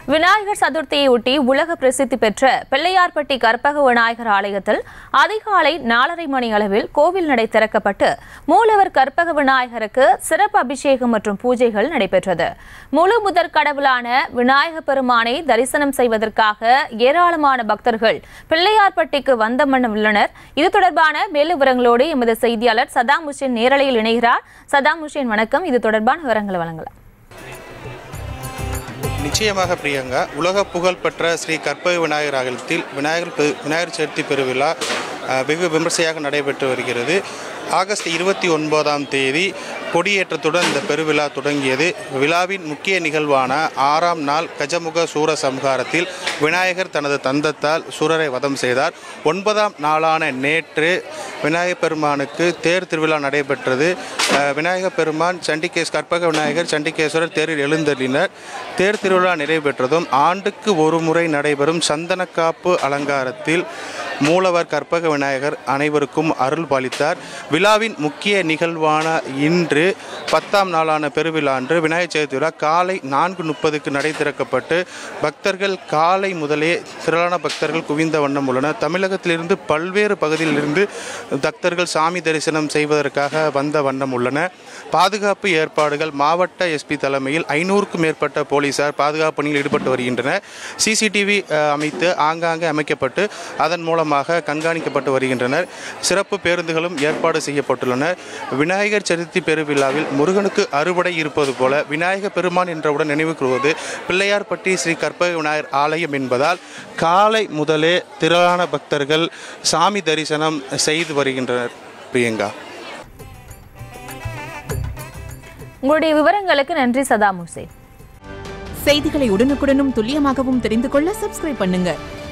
விநாயகர் சதுர்த்தியை ஒட்டி உலக பிரசித்தி பெற்ற பிள்ளையார்பட்டி கற்பக விநாயகர் ஆலயத்தில் அதிகாலை நாலரை மணி அளவில் கோவில் நடை திறக்கப்பட்டு மூலவர் கற்பக விநாயகருக்கு சிறப்பு அபிஷேகம் மற்றும் பூஜைகள் நடைபெற்றது முழு முதற் கடவுளான விநாயக பெருமானை தரிசனம் செய்வதற்காக ஏராளமான பக்தர்கள் பிள்ளையார்பட்டிக்கு வந்த வண்ணம் உள்ளனர் இது தொடர்பான மேலும் விவரங்களோடு எமது செய்தியாளர் சதாம் ஹுசேன் நேரலையில் இணைகிறார் சதாம் ஹுசேன் வணக்கம் இது தொடர்பான விவரங்களை வழங்கலாம் நிச்சயமாக பிரியங்கா உலக புகழ்பெற்ற ஸ்ரீ கற்பக விநாயகர் ஆலயத்தில் விநாயகர் பெ- விநாயகர் சதுர்த்தி பெருவிழா அஹ், வெகு விமர்சையாக நடைபெற்று வருகிறது ஆகஸ்ட் இருபத்தி ஒன்பதாம் தேதி கொடியேற்றத்துடன் இந்த பெருவிழா தொடங்கியது விழாவின் முக்கிய நிகழ்வான ஆறாம் நாள் கஜமுக சூர சம்ஹாரத்தில் விநாயகர் தனது தந்தத்தால் சூரரை வதம் செய்தார் ஒன்பதாம் நாளான நேற்று விநாயகர் பெருமானுக்கு தேர் திருவிழா நடைபெற்றது அஹ், விநாயகர் பெருமான் சண்டிகேஸ் கற்பக விநாயகர் சண்டிகேஸ்வரர் தேரில் எழுந்தள்ளினர் தேர் திருவிழா நிறைவேற்றதும் ஆண்டுக்கு ஒரு முறை நடைபெறும் சந்தனக்காப்பு அலங்காரத்தில் மூலவர் கற்பக விநாயகர் அனைவருக்கும் அருள் பாலித்தார் விழாவின் முக்கிய நிகழ்வான இன்று பத்தாம் நாளான பெருவிழா அன்று விநாயகர் சதுர்த்தி விழா காலை நான்கு முப்பதுக்கு நடை திறக்கப்பட்டு பக்தர்கள் காலை முதலே திரளான பக்தர்கள் குவிந்த வண்ணம் உள்ளனர் தமிழகத்திலிருந்து பல்வேறு பகுதியிலிருந்து பக்தர்கள் சாமி தரிசனம் செய்வதற்காக வந்த வண்ணம் உள்ளன பாதுகாப்பு ஏற்பாடுகள் மாவட்ட எஸ்பி தலைமையில் ஐநூறுக்கும் மேற்பட்ட போலீசார் பாதுகாப்பு பணியில் ஈடுபட்டு வருகின்றனர் சிசிடிவி அமைத்து ஆங்காங்கே அமைக்கப்பட்டு அதன் மூலமாக கண்காணிக்கப்பட்டு வருகின்றனர் சிறப்பு பேருந்துகளும் ஏற்பாடு செய்யப்பட்டுள்ளன விநாயகர் சதுர்த்தி பெருவிழாவில் முருகனுக்கு அறுவடை இருப்பது போல விநாயகர் பெருமான் என்றவுடன் நினைவு கூறுவது பிள்ளையார்பட்டி ஸ்ரீ கற்பக விநாயகர் ஆலயம் என்பதால் காலை முதலே திரளான பக்தர்கள் சாமி தரிசனம் செய்து வருகின்றனர் பிரியங்கா உங்களுடைய விவரங்களுக்கு நன்றி சதாம் ஹுசேன் செய்திகளை உடனுக்குடனும் துல்லியமாகவும் தெரிந்து கொள்ள சப்ஸ்கிரைப் பண்ணுங்க